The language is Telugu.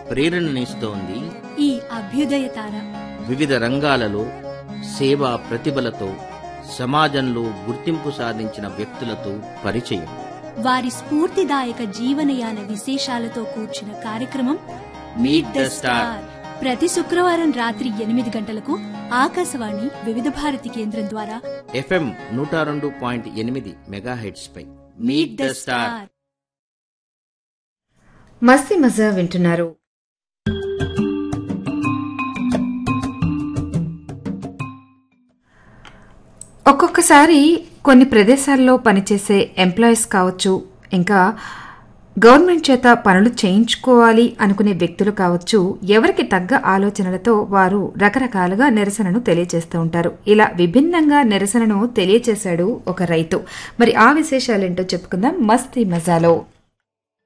ప్రేరణనిస్తోంది ఈ అభ్యుదయ తార వివిధ రంగాలలో సేవా ప్రతిభలతో సమాజంలో గుర్తింపు సాధించిన వ్యక్తులతో పరిచయం వారి స్ఫూర్తిదాయక జీవనయాన విశేషాలతో కూర్చిన కార్యక్రమం మీట్ ద స్టార్ ప్రతి శుక్రవారం రాత్రి ఎనిమిది గంటలకు ఆకాశవాణి వివిధ భారతి కేంద్రం ద్వారా ఎఫ్ఎం నూట రెండు పాయింట్ ఎనిమిది మెగాహెడ్స్ పై మీట్ ద స్టార్ మస్తి మజా వింటున్నారు ఒక్కొక్కసారి కొన్ని ప్రదేశాల్లో పనిచేసే ఎంప్లాయీస్ కావచ్చు ఇంకా గవర్నమెంట్ చేత పనులు చేయించుకోవాలి అనుకునే వ్యక్తులు కావచ్చు ఎవరికి తగ్గ ఆలోచనలతో వారు రకరకాలుగా నిరసనను తెలియజేస్తూ ఉంటారు ఇలా విభిన్నంగా నిరసనను తెలియజేశాడు ఒక రైతు మరి ఆ విశేషాలేంటో చెప్పుకుందాం మస్తీ మజాలో